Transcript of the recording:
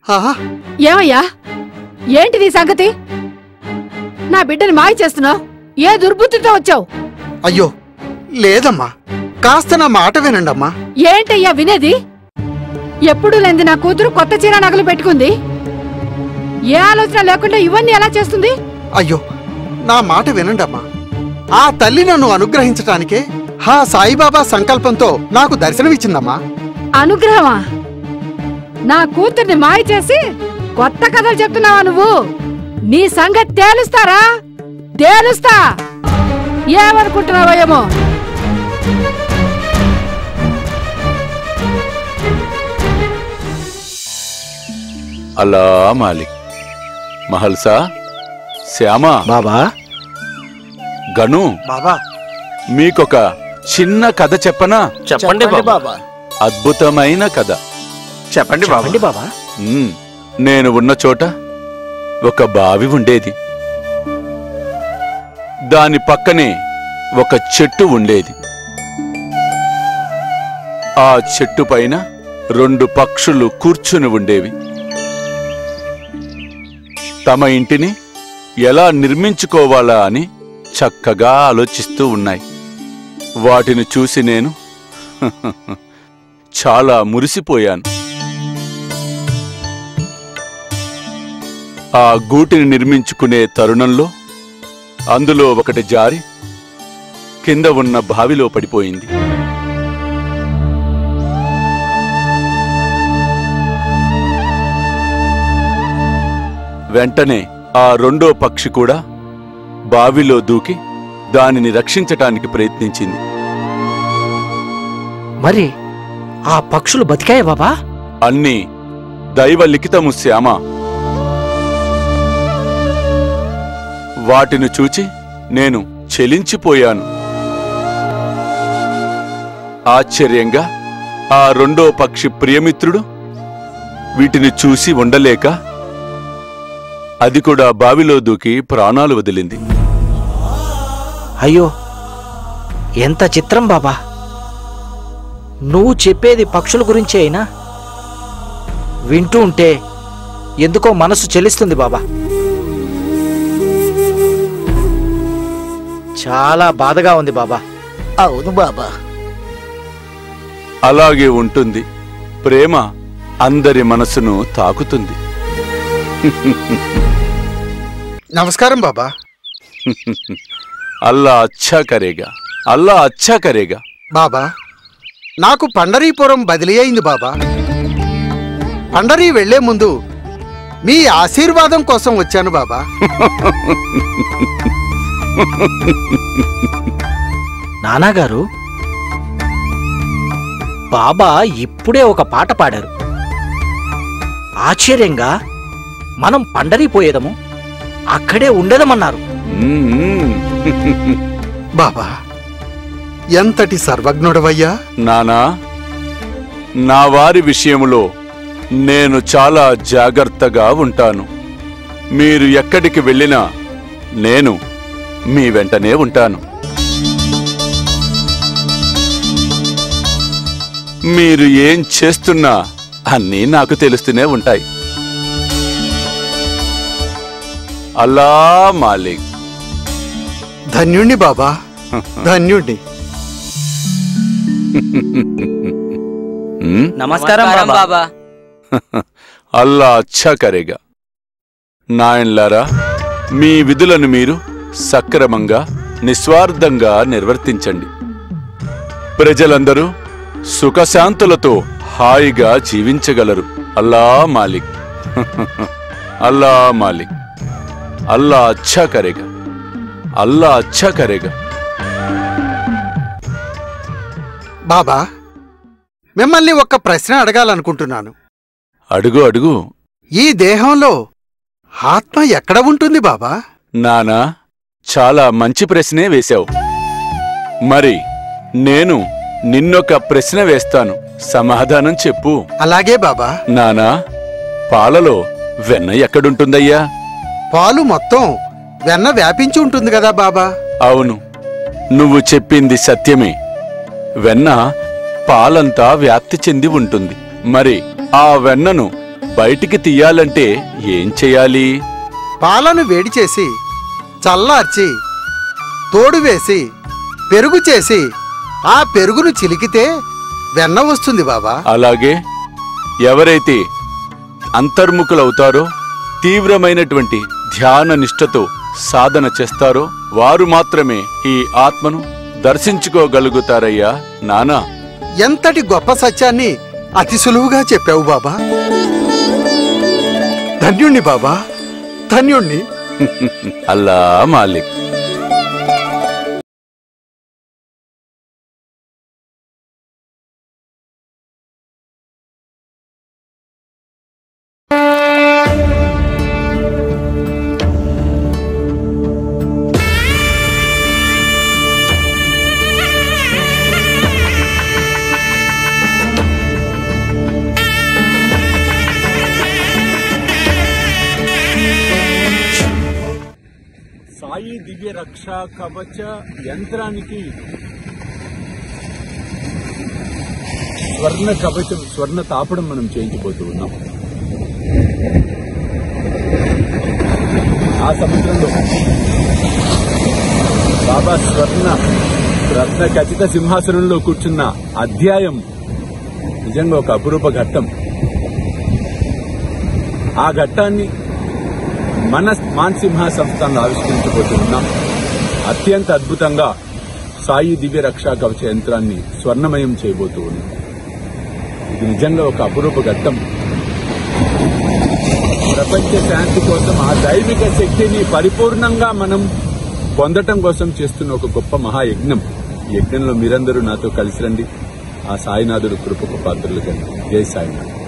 ఆహా, ఏమయ్యా ఏంటిది ఈ సంగతి నా బిడ్డని మాయ చేస్తున్నావు ఏ దుర్బుద్ధితో వచ్చావు అయ్యో లేదమ్మా కాస్త నా మాట వినండమ్మా ఏంటయ్యా వినేది ఎప్పుడు లేంది నా కూతురు కొత్త చీర నగలు పెట్టుకుంది ఏ ఆలోచన లేకుండా ఇవన్నీ ఎలా చేస్తుంది అయ్యో నా మాట వినండమ్మా ఆ తల్లి నన్ను అనుగ్రహించటానికే హా సాయిబాబా సంకల్పంతో నాకు దర్శనమిచ్చిందమ్మా అనుగ్రహమా నా కూతుర్ని మాయ చేసి కొత్త కథలు చెప్తున్నావా నువ్వు నీ సంగతి తేలుస్తారా తేలుస్తా ఏమనుకుంటున్నావో ఏమో అలా మాలిక్ మహల్సా శ్యామా బాబా గను బాబా మీకొక చిన్న కథ చెప్పనా చెప్పండి బాబా అద్భుతమైన కథ చెప్పండి బాబా చెప్పండి బాబా మ్మ్. నేను ఉన్న చోట ఒక బావి ఉండేది దాని పక్కనే ఒక చెట్టు ఉండేది ఆ చెట్టు పైన రెండు పక్షులు కూర్చుని ఉండేవి తమ ఇంటిని ఎలా నిర్మించుకోవాలా అని చక్కగా ఆలోచిస్తూ ఉన్నాయి వాటిని చూసి నేను చాలా మురిసిపోయాను ఆ గూటిని నిర్మించుకునే తరుణంలో అందులో ఒకటి జారి కింద ఉన్న బావిలో పడిపోయింది వెంటనే ఆ రెండో పక్షి కూడా బావిలో దూకి దానిని రక్షించటానికి ప్రయత్నించింది మరి ఆ పక్షులు బతికాయా బాబా అన్నీ దైవ లిఖితము శ్యామ వాటిని చూచి నేను చెలించిపోయాను ఆశ్చర్యంగా ఆ రెండో పక్షి ప్రియమిత్రుడు వీటిని చూసి ఉండలేక అది కూడా బావిలో దూకి ప్రాణాలు వదిలింది అయ్యో ఎంత చిత్రం బాబా నువ్వు చెప్పేది పక్షుల గురించి అయినా వింటూ ఉంటే ఎందుకో మనసు చెలిస్తుంది బాబా చాలా బాధగా ఉంది బాబా అవును బాబా అలాగే ఉంటుంది ప్రేమ అందరి మనసును తాకుతుంది నమస్కారం బాబా అల్లా అచ్చా కరేగా అల్లా అచ్చా కరేగా బాబా నాకు పండరీపురం బదిలీ అయింది బాబా పండరీ వెళ్లే ముందు మీ ఆశీర్వాదం కోసం వచ్చాను బాబా నానాగారు బాబా ఇప్పుడే ఒక పాట పాడారు ఆశ్చర్యంగా మనం పండరిపోయేదము అక్కడే ఉండేదమన్నారు మ్మ్. బాబా ఎంతటి సర్వజ్ఞుడవయ్యా నానా నా వారి విషయములో నేను చాలా జాగ్రత్తగా ఉంటాను మీరు ఎక్కడికి వెళ్ళినా నేను మీ వెంటనే ఉంటాను మీరు ఏం చేస్తున్నా అన్నీ నాకు తెలుస్తూనే ఉంటాయి అల్లా మాలిక్ ధన్యుణ్ణి బాబా ధన్యుణ్ణి మ్మ్? నమస్కారం బాబా అల్లా అచ్చా కరేగా నాయన్లారా మీ విధులను మీరు సక్రమంగా నిస్వార్థంగా నిర్వర్తించండి ప్రజలందరూ సుఖశాంతులతో హాయిగా జీవించగలరు అల్లా మాలిక్ అల్లా మాలిక్ అల్లా అచ్చా కరేగా అల్లా అచ్చా కరేగా బాబా మిమ్మల్ని ఒక ప్రశ్న అడగాలనుకుంటున్నాను అడుగు అడుగు ఈ దేహంలో ఆత్మ ఎక్కడ ఉంటుంది బాబా నానా చాలా మంచి ప్రశ్నే వేశావు మరి నేను నిన్నొక ప్రశ్న వేస్తాను సమాధానం చెప్పు అలాగే బాబా నానా పాలలో వెన్న ఎక్కడుంటుందయ్యా పాలు మొత్తం వెన్న వ్యాపించి ఉంటుంది కదా బాబా అవును నువ్వు చెప్పింది సత్యమే వెన్న పాలంతా వ్యాప్తి చెంది ఉంటుంది మరి ఆ వెన్నను బయటికి తీయాలంటే ఏం చెయ్యాలి పాలను వేడి చేసి చల్లార్చి తోడు వేసి పెరుగు చేసి ఆ పెరుగును చిలికితే వెన్న వస్తుంది బాబా అలాగే ఎవరైతే అంతర్ముఖులవుతారో తీవ్రమైనటువంటి ధ్యాన నిష్ఠతో సాధన చేస్తారో వారు మాత్రమే ఈ ఆత్మను దర్శించుకోగలుగుతారయ్యా నానా ఎంతటి గొప్ప సత్యాన్ని అతి సులువుగా చెప్పావు బాబా ధన్యుణ్ణి బాబా ధన్యుణ్ణి అల్లా మాలిక్ సాయి దివ్య రక్ష కవచ యంత్రానికి స్వర్ణ కవచం స్వర్ణ తాపడం మనం చేయించబోతూ ఉన్నాం ఆ సముద్రంలో బాబా స్వర్ణ రత్న ఖచ్చిత సింహాసనంలో కూర్చున్న అధ్యాయం నిజంగా ఒక అపురూప ఘట్టం ఆ ఘట్టాన్ని మన మాన్సింహ సంస్థను ఆవిష్కరించబోతున్నాం అత్యంత అద్భుతంగా సాయి దివ్య రక్షా కవచ యంత్రాన్ని స్వర్ణమయం చేయబోతూ ఉన్నాం ఇది నిజంగా ఒక అపురూప ఘట్టం ప్రపంచ శాంతి కోసం ఆ దైవిక శక్తిని పరిపూర్ణంగా మనం పొందటం కోసం చేస్తున్న ఒక గొప్ప మహాయజ్ఞం ఈ యజ్ఞంలో మీరందరూ నాతో కలిసి రండి ఆ సాయినాథుడు కృపకు పాత్రలు కండి జై సాయినాథ్